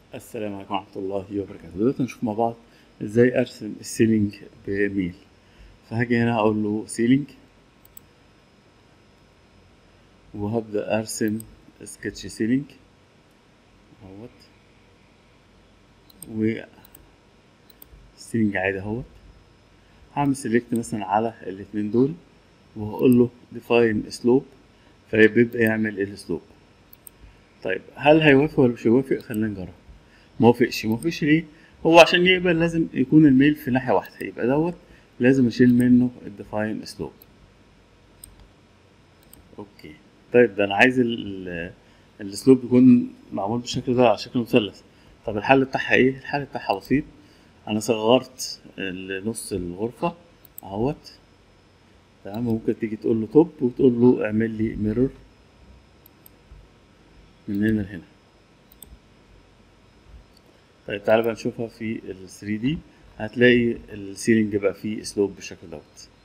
السلام عليكم ورحمة الله وبركاته دلوقتي هنشوف مع بعض ازاي ارسم السيلينج بميل فهاجي هنا اقول له سيلينج وهبدأ ارسم سكتش سيلينج اهوت و سيلينج عادي اهوت هعمل سيلكت مثلا على الاتنين دول وهقول له define slope فبيبدأ يعمل السلوب طيب هل هيوافق ولا مش هيوافق خلينا نجرب موافقش موافقش ليه هو عشان يقبل لازم يكون الميل في ناحية واحدة يبقى دوت لازم اشيل منه الديفاين سلوب اوكي طيب ده انا عايز ال- السلوب يكون معمول بالشكل ده على شكل مثلث طب الحل بتاعها ايه الحل بتاعها بسيط انا صغرت نص الغرفة اهوت تمام ممكن تيجي تقول له توب وتقول له اعمل لي ميرور من هنا لهنا طيب تعالى بقى نشوفها في ال 3 دي هتلاقي السيلينج بقى فيه اسلوب بالشكل دوت